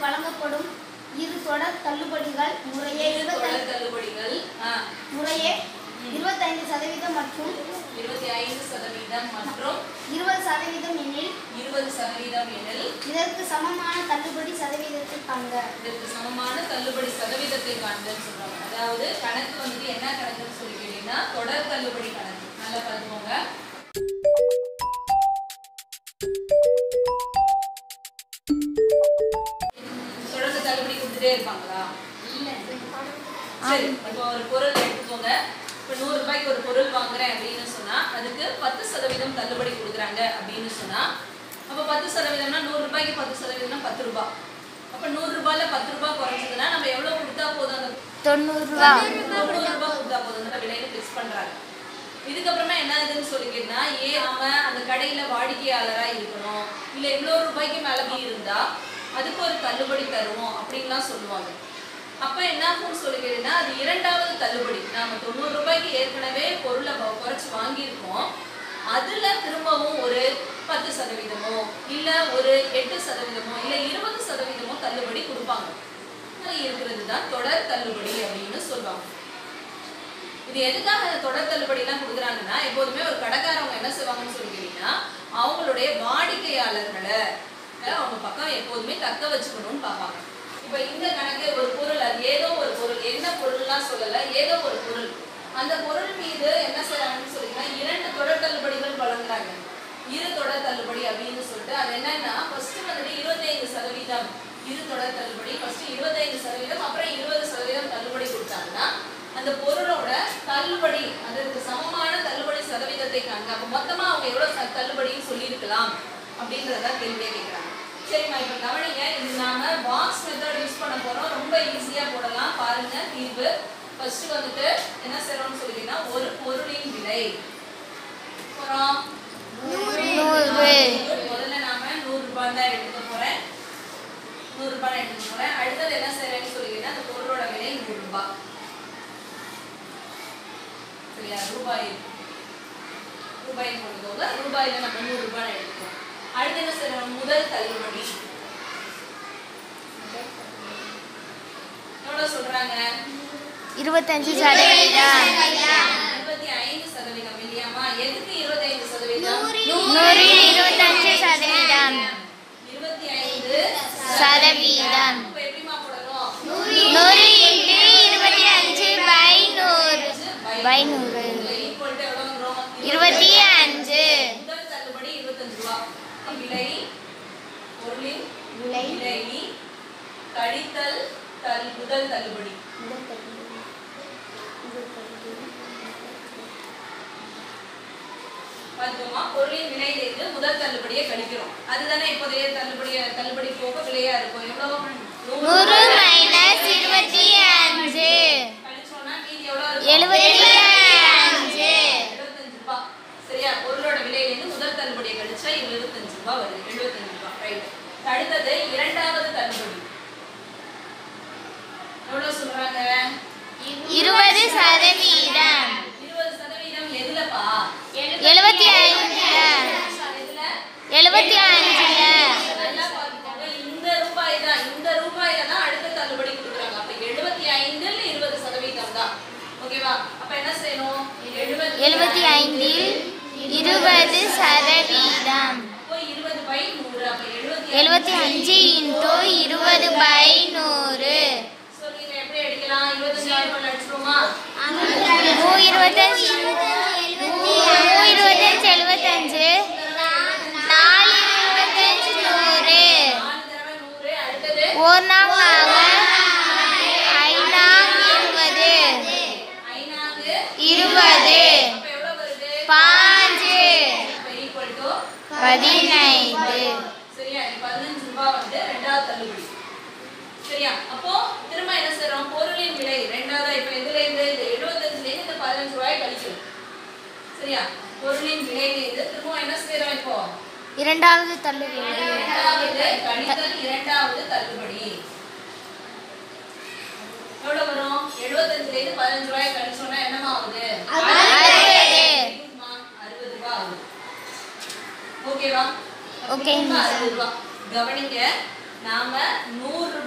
வழங்கப்படும் இரு தொடர் தள்ளுபடிகள் முறையே இரு இருபத்தைந்து தொடர் தள்ளுபடிகள் ஆ, முறையே இருபத்தைந்து சதவீதம் மற்றும் இருபத்தி ஐந்து சதவீதம் மற்றும் இருபது சதவீதம் எனில் இருபது சதவீதம் எனில் இதற்கு சமமான தள்ளுபடி சதவீதத்தை காண்க இதற்கு சமமான தள்ளுபடி சதவீதத்தை காண்பதுன்னு சொல்றாங்க அதாவது கணக்கு வந்துட்டு என்ன கணக்குன்னு சொல்லி கேட்டீங்கன்னா தொடர் தள்ளுபடி கணக்கு நல்லா பார்த்துக்கோங்க தொடர்ந்து தள்ளுபடி கொடுத்துட்டே இருப்பாங்களா சரி இப்போ ஒரு பொருள் எடுத்துக்கோங்க இப்போ நூறு ரூபாய்க்கு ஒரு பொருள் வாங்குறேன் அப்படின்னு சொன்னா அதுக்கு பத்து சதவீதம் தள்ளுபடி கொடுக்குறாங்க அப்படின்னு சொன்னா அப்போ பத்து சதவீதம்னா நூறு ரூபாய்க்கு பத்து சதவீதம்னா பத்து ரூபாய் அப்போ நூறு ரூபாயில பத்து ரூபாய் குறைஞ்சதுன்னா நம்ம எவ்வளவு கொடுத்தா போதும் அந்த தொண்ணூறுரூவா தொண்ணூறு ரூபாய் கொடுத்தா போதும் அந்த விலையில ஃபிக்ஸ் பண்றாங்க இதுக்கப்புறமா என்ன ஆகுதுன்னு சொல்லி கேட்டா ஏன் அவன் அந்த கடையில வாடிக்கையாளரா இருக்கணும் இல்ல இவ்வளவு ரூபாய்க்கு மேல இருந்தா அதுக்கு ஒரு தள்ளுபடி தருவோம் அப்படின்லாம் சொல்லுவாங்க அப்ப என்ன ஆகும்னு சொல்லி கேட்டீங்கன்னா அது இரண்டாவது தள்ளுபடி நாம தொண்ணூறு ரூபாய்க்கு ஏற்கனவே பொருளை வ- குறைச்சு வாங்கியிருக்கோம் அதுல திரும்பவும் ஒரு பத்து சதவீதமோ இல்ல ஒரு எட்டு சதவீதமோ இல்ல இருபது சதவீதமோ தள்ளுபடி கொடுப்பாங்க அது இருக்கிறது தான் தொடர் தள்ளுபடி அப்படின்னு சொல்லுவாங்க இது எதுக்காக அந்த தொடர் தள்ளுபடி எல்லாம் கொடுக்குறாங்கன்னா எப்போதுமே ஒரு கடைக்காரவங்க என்ன செய்வாங்கன்னு சொல்லி கேட்டீங்கன்னா அவங்களுடைய வாடிக்கையாளர்களை அஹ், அவங்க பக்கம் எப்போதுமே தக்க வச்சுக்கணும்னு பார்ப்பாங்க இப்போ இந்த கணக்கு ஒரு பொருள் அது ஏதோ ஒரு பொருள் என்ன பொருள்லாம் சொல்லல ஏதோ ஒரு பொருள் அந்த பொருள் மீது என்ன செய்றாங்கன்னு சொல்லிங்கன்னா இரண்டு தொடர் தள்ளுபடிகள் வழங்குறாங்க இரு தொடர் தள்ளுபடி அப்படின்னு சொல்லிட்டு அது என்னன்னா ஃபர்ஸ்ட் வந்துட்டு இருபத்தைந்து சதவீதம் இரு தொடர் தள்ளுபடி ஃபர்ஸ்ட் இருபத்தைந்து சதவீதம் அப்புறம் இருபது சதவீதம் தள்ளுபடி கொடுத்தாங்கன்னா அந்த பொருளோட தள்ளுபடி அதற்கு சமமான தள்ளுபடி சதவீதத்தை காண்க அப்ப மொத்தமா அவங்க எவ்வளவு ச- தள்ளுபடின்னு சொல்லியிருக்கலாம் அப்படின்றத கேள்வியே கேட்குறாங்க சரிம்மா இப்போ கவனிங்க இது நாம பாக்ஸ் மெத்தட் யூஸ் பண்ண போறோம் ரொம்ப ஈஸியா போடலாம் பாருங்க தீர்வு ஃபர்ஸ்ட் வந்துட்டு என்ன செய்றோம்னு சொல்லிட்டீங்கன்னா ஒரு பொருளின் விலை போறோம் நூறு முதல்ல நாம நூறு ரூபாய் தான் எடுக்க போறேன் நூறு ரூபாய் எடுக்க போறேன் அடுத்தது என்ன செய்றேன்னு சொல்லிட்டீங்கன்னா அந்த பொருளோட விலை நூறு ரூபாய் சரியா ரூபாய் ரூபாய் போட்டுக்கோங்க ரூபாயில நம்ம நூறு ரூபாய் எடுத்துக்கோம் அடுத்து என்ன செய்யணும் முதல் தள்ளுபடி எவ்வளவு சொல்றாங்க இருபத்தஞ்சு சதவீதம் இருபத்தி ஐந்து சதவீதம் இல்லையாமா எதுக்கு இருபத்தைந்து சதவீதம் நூறு இருபத்தஞ்சு சதவீதம் இருபத்தி ஐந்து சதவீதம் இப்ப எப்படிமா போடணும் நூறு இன்ட்டு இருபத்தி அஞ்சு பை நூறு பை நூறு ஈக்குவல் டு எவ்வளவு வந்துரும் இருபத்தி அஞ்சு முதல் தள்ளுபடி இருபத்தஞ்சு ரூபா விலை பொருளின் விலை விலை கழித்தல் தள் முதல் தள்ளுபடி பார்த்தோமா பொருளின் விலையிலிருந்து முதல் தள்ளுபடியை கழிக்கிறோம் அதுதானே இப்போதைய தள்ளுபடிய தள்ளுபடி போக விலையா இருக்கும் எவ்வளவு நூறு மைனஸ் இருபத்தி அஞ்சு கழிச்சோம்னா மீதி எவ்வளவு இருக்கும் எழுபத்தி அஞ்சு எழுபத்தஞ்சு ரூபாய் சரியா பொருளோட விலையிலிருந்து முதல் தள்ளுபடியை கழிச்சா எழுபத்தஞ்சு ரூபாய் வருது எழுபத்தஞ்சு ரூபாய் ரைட் அடுத்தது இரண்டாவது தள்ளுபடி எவ்வளவு சொல்றாங்க இருபது சதவீதம் இருபது சதவீதம் எதுலப்பா எழுபத்தி அஞ்சுல எதுல எழுபத்தி அஞ்சுல நல்லா பார்த்துக்கோங்க. இந்த ரூபாய் தான் இந்த ரூபாயில தான் அடுத்த தள்ளுபடி கொடுக்குறாங்க அப்ப எழுபத்தி ஐந்துல இருபது சதவீதம் தான் ஓகேவா அப்ப என்ன செய்யணும் எழுபத்தி ஐந்தில் இருபது சதவீதம் அப்போ இருபது பை நூறு அப்ப எழுபத்தி எழுபத்தி அஞ்சு இன்டூ இருபது பை நூறு சொல்லுங்க எப்படி அடிக்கலாம் இருபத்தஞ்சாயிரம் ரூபாய் அடிச்சிருவோமா மூ இருபத்தஞ்சு மூ இருபத்தஞ்சு எழுபத்தஞ்சு நாலு இருபத்தஞ்சு நூறு நாலு தடவை நூறு அடுத்தது ஒரு நாள் வாங்க ஐநாம் இருபது ஐநான்கு இருபது அப்ப எவ்வளவு வருது பாஞ்சு அப்ப ஈக்குவல் டு பதினைந்து சரியா இது பதினஞ்சு ரூபாய் வந்து ரெண்டாவது தள்ளுபடி சரியா அப்போ திரும்ப என்ன செய்றோம் பொருளின் விலை ரெண்டாவது இப்ப இதுல இருந்து இந்த எழுபத்தஞ்சுல இருந்து இந்த பதினஞ்சு ரூபாய் கழிக்கணும் சரியா பொருளின் விலையில இருந்து திரும்ப என்ன செய்றோம் இப்போ இரண்டாவது தள்ளுபடி இரண்டாவது கழித்தல் இரண்டாவது தள்ளுபடி எவ்வளவு வரும் எழுபத்தஞ்சுல இருந்து பதினஞ்சு ரூபாய் கழிச்சோம்னா என்னமா ஆகுது அறுபது இருக்குமா? அறுபது ரூபாய் ஆகுது ஓகேவா ஓகே திரும்ப அறுபது ரூபாய் கவனிங்க நாம நூறு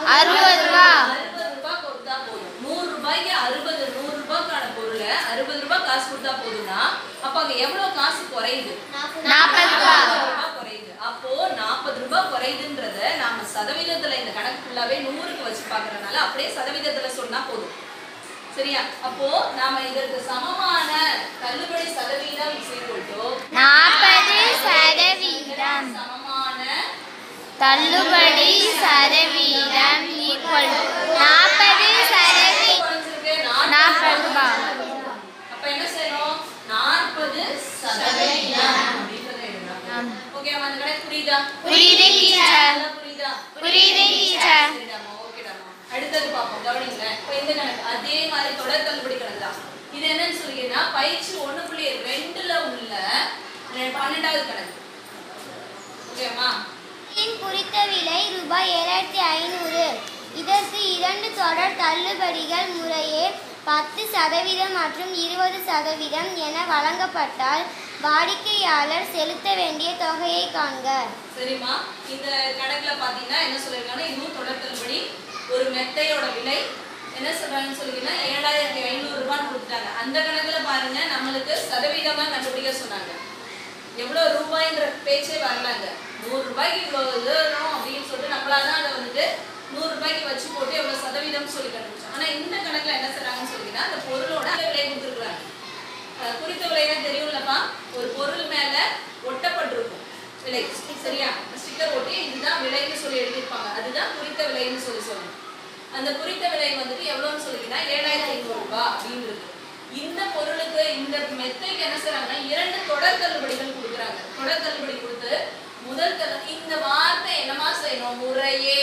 அறுபது ரூபா அறுபது ரூபாய் கொடுத்தா போதும் நூறு ரூபாய்க்கு அறுபது நூறு ரூபாய்க்கான பொருளை அறுபது ரூபாய் காசு கொடுத்தா போதும்னா அப்ப அங்க எவ்வளவு காசு குறையுது நாற்பது ரூபா நாற்பது ரூபாய் குறையுது அப்போ நாற்பது ரூபாய் குறையுதுன்றத நாம சதவீதத்துல இந்த கணக்கு ஃபுல்லாவே நூறுக்கு வச்சு பாக்குறதுனால அப்படியே சதவீதத்துல சொன்னா போதும் சரியா அப்போ நாம இதற்கு சமமான தள்ளுபடி சதவீதம் is equal to நாற்பது சதவீதம் சமமான தள்ளுபடி சதவீதம் ஈக்குவல் நாற்பது சதவீதம் குறைஞ்சிருக்கு நாற்பது ரூபா அப்ப என்ன செய்யணும் நாற்பது சதவீதம் அப்படின்றத எழுதணும் ஆம். ஓகேவா அந்த கணக்கு புரியுதா புரியுது டீச்சர் நல்லா புரியுதா புரியுது டீச்சர் சரிடாம்மா, ஓகேடாம்மா. அடுத்தது பார்ப்போம் கவனிங்களேன் இப்போ இந்த கணக்கு அதே மாதிரி தொடர் தள்ளுபடி கணக்கு தான் இது என்னன்னு சொல்லிங்கன்னா பயிற்சி ஒண்ணு புள்ளி ரெண்டுல உள்ள ரெ- பன்னெண்டாவது கணக்கு ஓகேம்மா இன் குறித்த விலை ரூபாய் ஏழாயிரத்தி ஐநூறு இதற்கு இரண்டு தொடர் தள்ளுபடிகள் முறையே பத்து சதவீதம் மற்றும் இருபது சதவீதம் என வழங்கப்பட்டால் வாடிக்கையாளர் செலுத்த வேண்டிய தொகையை காண்க சரிம்மா இந்த கணக்குல பாத்தீங்கன்னா என்ன சொல்லிருக்காங்கன்னா இதுவும் தொடர் தள்ளுபடி ஒரு மெத்தையோட விலை என்ன சொல்றாங்கன்னு சொல்லிங்கன்னா ஏழாயிரத்தி ஐநூறு ரூபான்னு கொடுத்துட்டாங்க அந்த கணக்குல பாருங்க நம்மளுக்கு சதவீதமா கண்டுபிடிக்க சொன்னாங்க எவ்வளவு ரூபாய்ன்ற பேச்சே வரலாங்க நூறு ரூபாய்க்கு இவ்வளவு இது வரும் அப்படின்னு சொல்லிட்டு நம்மளா தான் அதை வந்துட்டு நூறு ரூபாய்க்கு வச்சு போட்டு எவ்வளவு சதவீதம் சொல்லி கண்டுபிடிச்சோம் ஆனா இந்த கணக்குல என்ன செய்றாங்கன்னு சொல்லிங்கன்னா அந்த பொருளோட விலை கொடுத்துருக்காங்க அஹ் குறித்த விலைனா தெரியும்லப்பா ஒரு பொருள் மேல ஒட்டப்பட்டிருக்கும் விலை சரியா ஸ்டிக்கர் ஒட்டி இதுதான் விலைன்னு சொல்லி எழுதியிருப்பாங்க அதுதான் குறித்த விலைன்னு சொல்லி சொல்லணும் அந்த குறித்த விலை வந்துட்டு எவ்வளவுன்னு சொல்லிங்கன்னா ஏழாயிரத்தி ஐநூறு ரூபாய் அப்படின்னு இருக்கு இந்த பொருளுக்கு இந்த மெத்தைக்கு என்ன செய்றாங்கன்னா இரண்டு தொடர் தள்ளுபடிகள் கொடுக்குறாங்க தொடர் தள்ளுபடி கொடுத்து முதல் தள்ளு இந்த வார்த்தை என்னமா செய்யணும் முறையே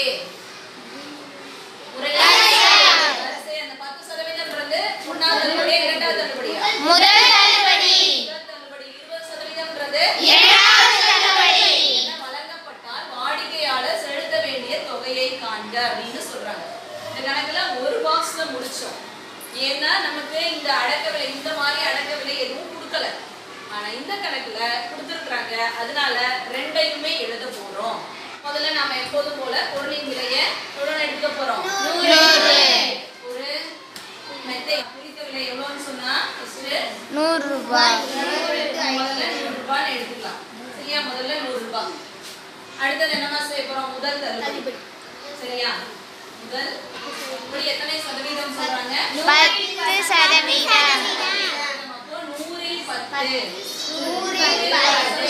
முறையே வரிசை அந்த பத்து சதவீதம்ன்றது ஒன்னாவது தள்ளுபடியா இரண்டாவது தள்ளுபடியா முதல் தள்ளுபடி முதல் தள்ளுபடி இருபது சதவீதம்ன்றது இரண்டாவது தள்ளுபடி என வழங்கப்பட்டால் வாடிக்கையாளர் செலுத்த வேண்டிய தொகையை காண்க அப்படின்னு சொல்றாங்க இந்த கணக்குல ஒரு பாக்ஸ்ல முடிச்சோம் ஏன்னா நமக்கு இந்த அடக்க விலை இந்த மாதிரி அடக்க விலை எதுவும் கொடுக்கல ஆனா இந்த கணக்குல கொடுத்துருக்காங்க அதனால ரெண்டையுமே எழுத போறோம் முதல்ல நாம எப்போதும் போல பொருளின் விலையை எவ்வளவு எடுக்க போறோம் நூறு. ஒரு மெத்தை குறித்த விலை எவ்வளவுன்னு சொன்னா first நூறு ரூபாய் முதல்ல நூறு ரூபான்னு எடுத்துக்கலாம் சரியா முதல்ல நூறு ரூபாய் அடுத்தது என்னமா செய்ய போறோம் முதல் தள்ளுபடி சரியா முதல் இப்படி எத்தனை சதவீதம் சொல்றாங்க பத்து சதவீதம் அப்போ நூறில் பத்து நூறில் பத்து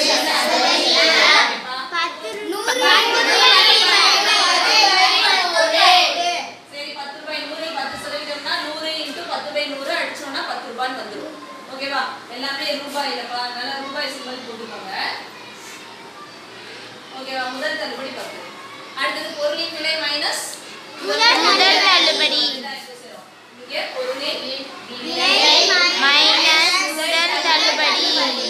பத்து சரி பத்து ரூபாய் நூறில் பத்து சதவீதம்னா நூறு இன்ட்டு பத்து பை நூறு அடிச்சோம்னா பத்து ரூபான்னு வந்துடும் ஓகேவா எல்லாமே ரூபாய் இல்லப்பா அதனால ரூபாய் சிம்பல் போட்டுக்கோங்க ஓகேவா முதல் தள்ளுபடி பத்து அடுத்தது பொருளின் விலை மைனஸ் முதல் தள்ளுபடி இங்கே பொருளின் விலை மைனஸ் முதல் தள்ளுபடி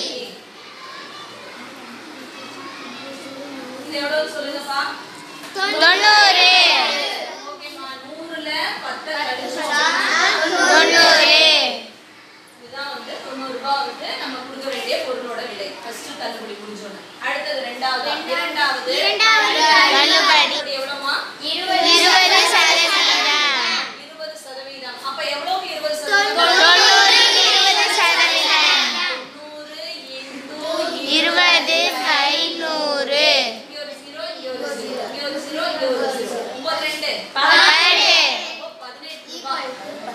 இது எவ்வளவு சொல்லுங்கப்பா தொண்ணூறு ஓகேம்மா நூறுல பத்தை கழிச்சோம் தொண்ணூறு இதுதான் வந்து தொண்ணூறு ரூபாய் வந்து நம்ம கொடுக்க வேண்டிய பொருளோட விலை ஃபர்ஸ்ட் தள்ளுபடி முடிஞ்சோன்னு அடுத்தது ரெண்டாவது இரண்டாவது இரண்டாவது தள்ளுபடி எவ்வளவுமா இருபது சதவீதம் இருபது சதவீதம் அப்ப எவ்வளவு இருபது சதவீதம் தொண்ணூறு இருபது சதவீதம் தொண்ணூறு இன்டு இருபது ஐநூறு இங்க ஒரு zero, இங்க ஒரு zero, இங்க ஒரு zero, இங்க ஒரு zero. ஒன்பது ரெண்டு பதினெட்டு அப்போ பதினெட்டு ரூபாய்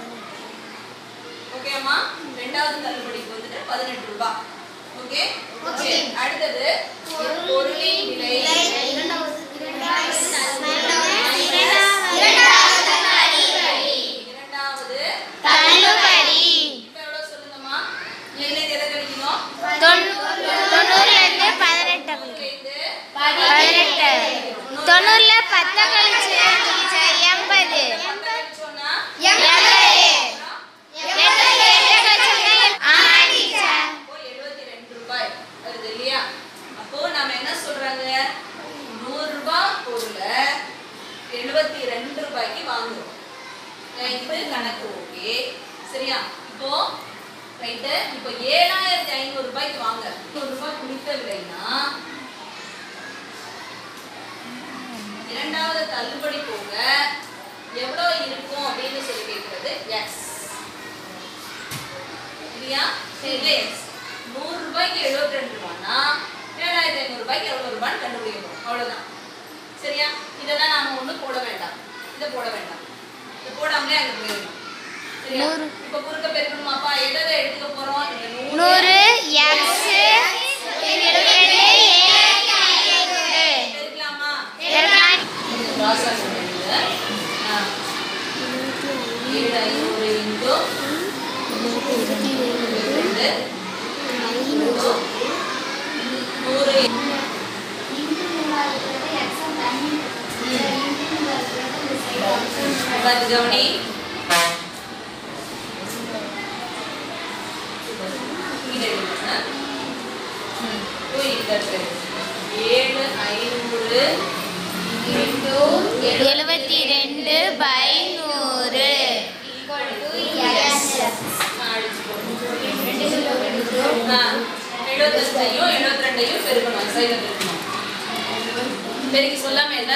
ஓகேம்மா ரெண்டாவது தள்ளுபடிக்கு வந்துட்டு பதினெட்டு ரூபாய் ஓகே ஓகே அடுத்தது பொருளின் விலை இரண்டாவது தள்ளுபடி இப்ப எவ்வளவு சொல்லுங்கம்மா இதுல எதை கழிக்கணும் தொண்ணூறுல இருந்து பதினெட்டு இதுலேருந்து பதினெட்டு தொண்ணூறுல பத்தை கழிச்சு டீச்சர் எண்பது பத்தை கழிச்சோம்னா எண்பது எண்பது எட்டை கழிச்சோம்னா ஆமா டீச்சர் அப்போ எழுபத்தி ரெண்டு ரூபாய் வருது இல்லையா அப்போ நாம என்ன சொல்றாங்க நூறு ரூபாய் பொருளை எழுபத்தி ரெண்டு ரூபாய்க்கு வாங்குறோம் ரைட்டு கணக்கு ஓகே சரியா இப்போ ரைட்டு இப்போ ஏழாயிரத்தி ஐநூறு ரூபாய்க்கு வாங்க நூறு ரூபாய் குறித்த விலைனா இரண்டாவது தள்ளுபடி போக எவ்வளோ இருக்கும் அப்படின்னு சொல்லி கேட்கறது எக்ஸ் இல்லையா சரி எக்ஸ் நூறு ரூபாய்க்கு எழுபத்தி ரெண்டு ரூபான்னா ஏழாயிரத்தி ஐநூறு ரூபாய்க்கு எவ்வளோ ரூபான்னு கண்டுபிடிக்கணும் அவ்வளோதான் சரியா இதெல்லாம் நாம ஒன்றும் போட வேண்டாம் இதை போட வேண்டாம் இதை போடாமலே அங்கே போயிடணும் சரியா நூறு. இப்போ குறுக்க பெருக்கணுமாப்பா எதை எதை எடுத்துக்க போறோம் இந்த நூறு நூறு எக்ஸ் இருபத்தி ரெண்டு ஏழாயிரத்தி ஐநூறு பெருக்கலாமா பெருக்கலாம். ராசா சொன்னது ஆ ஏழு ஐநூறு இன்டூ ரெண்டு நூறு உட்காந்து கவனி இங்க எழுதுங்க. ம், two இந்த இடத்துல. ஏழு ஐநூறு இன்டூ எழுபத்தி ரெண்டு பை நூறு எழுபத்தஞ்சையும் எழுபத்தி ரெண்டையும் பெருக்கணும் சைடில் பெருக்கணும் பெருக்கி சொல்லாம என்ன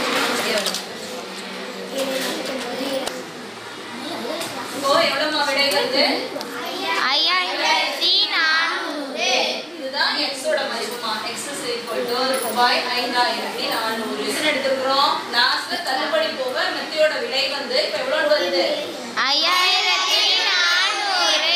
இப்போ எவ்வளோமா விடை வருது ஐயாயிரத்தி நானூறு இதுதான் எக்ஸோட மதிப்புமா எக்ஸ் இஸ் ஈக்குவல் டு ரூபாய் ஐந்தாயிரத்தி நானூறு எடுத்துக்கிறோம் லாஸ்ட்ல தள்ளுபடி போக மெத்தியோட விலை வந்து இப்போ எவ்வளோ வருது ஐயாயிரத்தி நானூறு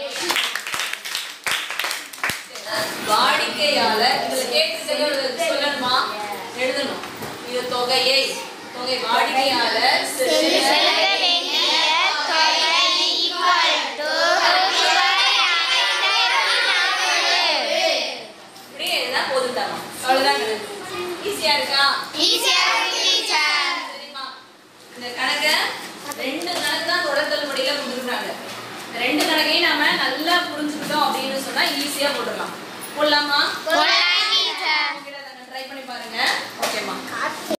வாடிக்கையாளர் இதுல கேட்டு சொல்லணுமா எழுதணும் இது தொகையை தொகை வாடிக்கையாளர் செலுத்த செலுத்த வேண்டிய தொகை equal to ரூபாய் ஐந்தாயிரத்தி நானூறு. இப்படி எழுதினா போதும்டாமா அவ்வளவுதான் ஈஸியா இருக்கா Easy ஆ இருக்கு teacher. சரிம்மா இந்த கணக்கை ரெண்டு கணக்கு தான் தொடர் தள்ளுபடியில கொடுத்துருக்காங்க இந்த ரெண்டு கணக்கையும் நாம நல்லா புரிஞ்சுக்கிட்டோம் அப்படின்னு சொன்னா ஈஸியா போட்டுடலாம் போடலாமா போடலாம்